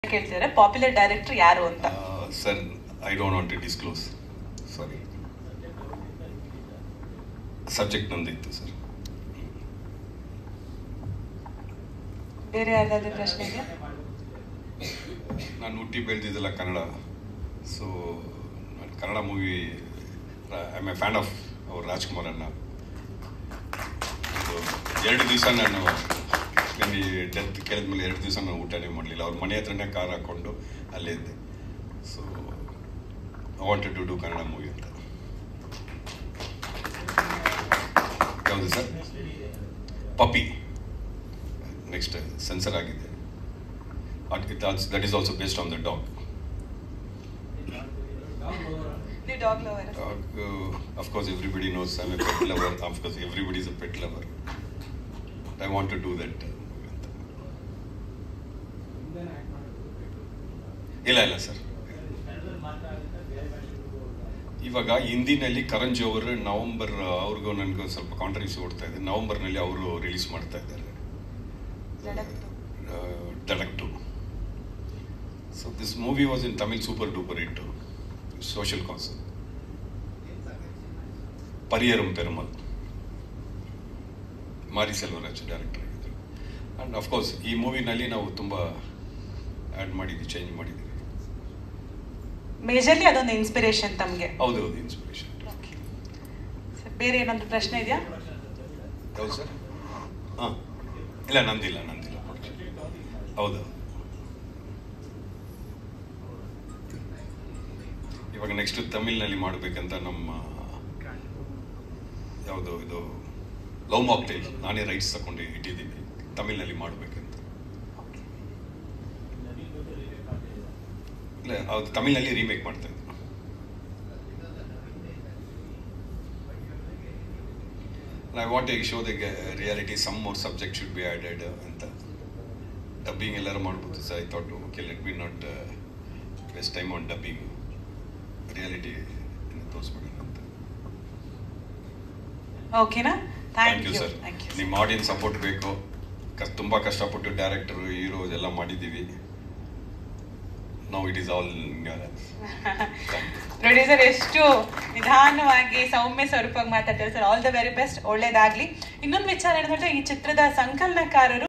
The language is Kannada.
ಕೇಳ್ತಿದ್ದಾರೆ ಪಾಪ್ಯುಲರ್ ಡೈರೆಕ್ಟರ್ ಯಾರು ಅಂತ sir I don't want to disclose sorry subject ನಂದಿತ್ತು ಸರ್ ಬೇರೆ ಯಾರ್ದಾದ್ರು ಪ್ರಶ್ನೆ ಇದೆಯಾ ನಾನು ಹುಟ್ಟಿ ಬೆಳೆದಿದ್ದೆಲ್ಲ ಕನ್ನಡ ಸೊ ನಾನು Kannada movie I am a fan of ಅವ್ರ ರಾಜ್ಕುಮಾರ್ ಅನ್ನ So, ಎರಡು ದಿವಸ ನಾನು ನನಗೆ ಡೆತ್ ಕೇಳಿದ್ಮೇಲೆ ಎರಡು ದಿವಸ ನಾನು ಊಟನೇ ಮಾಡಲಿಲ್ಲ ಅವ್ರ ಮನೆ ಹತ್ರನೇ ಕಾರ್ ಹಾಕ್ಕೊಂಡು ಅಲ್ಲೇ ಇದ್ದೆ so I wanted to do Kannada movie ಅಂತ ಯಾವುದು ಸರ್ ಪಪ್ಪಿ ನೆಕ್ಸ್ಟ್ ಸೆನ್ಸರ್ ಆಗಿದೆ that is also based on the dog ನೀವು dog lover Dog, uh, of course, everybody knows I'm a pet lover. Of course, everybody is a pet lover. I want to do that. uh, ಇಲ್ಲ ಇಲ್ಲ ಸರ್ ಇವಾಗ ಹಿಂದಿನಲ್ಲಿ ಕರಣ್ ಜೋಹರ್ ನವಂಬರ್ ಅವ್ರಿಗೂ ನನಗೂ ಸ್ವಲ್ಪ ಕಾಂಟ್ರವರ್ಸಿ ಓಡ್ತಾ ಇದೆ ನವಂಬರ್ನಲ್ಲಿ ಅವರು ರಿಲೀಸ್ ಮಾಡ್ತಾ ಇದ್ದಾರೆ Dhadak two so this movie was in Tamil super duper ಇಟ್ಟು social cause Pariyerum Perumal Mari Selvaraj director ಆಗಿದ್ದರು ಆ್ಯಂಡ್ ಅಫ್ಕೋರ್ಸ್ ಈ ಮೂವಿನಲ್ಲಿ ನಾವು ತುಂಬ ಆ್ಯಡ್ ಮಾಡಿದ್ವಿ ಚೇಂಜ್ ಮಾಡಿದ್ದೀವಿ ಮೇಜರ್ಲಿ ಅದೊಂದು ಇನ್ಸ್ಪಿರೇಷನ್ ತಮಗೆ ಹೌದು ಹೌದು ಇನ್ಸ್ಪಿರೇಷನ್ ಬೇರೆ ಏನಾದ್ರು ಪ್ರಶ್ನೆ ಇದೆಯಾ ಹೌದು ಸರ್ ಹಾಂ ಇಲ್ಲ ನಂದಿಲ್ಲ ನಂದಿಲ್ಲ ಹೌದು ಇವಾಗ ನೆಕ್ಸ್ಟ್ ತಮಿಳ್ನಲ್ಲಿ ಮಾಡಬೇಕಂತ ನಮ್ಮ ಯಾವುದು ಇದು ಲವ್ ಮಾಕ್ಟೇಲ್ ನಾನೇ ರೈಟ್ಸ್ ತಗೊಂಡು ಇಟ್ಟಿದ್ದೀನಿ ತಮಿಳ್ನಲ್ಲಿ ಮಾಡಬೇಕಂತ ಇಲ್ಲ ಹೌದು ತಮಿಳ್ನಲ್ಲಿ ರೀಮೇಕ್ ಮಾಡ್ತಾ ಇದ್ದೀನಿ I want to show the reality some more subject should be added ಅಂತ ಡಬ್ಬಿಂಗ್ ಎಲ್ಲರೂ ಮಾಡ್ಬೋದು sir I thought okay let be not waste time on dubbing reality ತೋರಿಸ್ಬಿಡೋಣ ಅಂತ ಓಕೆನಾ thank you you sir thank you ನಿಮ್ಮ ಆಡಿಯನ್ಸ್ ಸಪೋರ್ಟ್ ಬೇಕು ಕಸ್ ತುಂಬ ಕಷ್ಟಪಟ್ಟು ಡೈರೆಕ್ಟರು ಹೀರೋ ಎಲ್ಲ ಮಾಡಿದ್ದೀವಿ ನಾವು ಇಟ್ ಈಸ್ ಆಲ್ ಪ್ರೊಡ್ಯೂಸರ್ ಎಷ್ಟು ನಿಧಾನವಾಗಿ ಸೌಮ್ಯ ಸ್ವರೂಪವಾಗಿ ಮಾತಾಡ್ತಾರೆ sir all the very best ಒಳ್ಳೇದಾಗ್ಲಿ ಇನ್ನೊಂದು ವಿಚಾರ ಏನಂದ್ರೆ ಈ ಚಿತ್ರದ ಸಂಕಲನಕಾರರು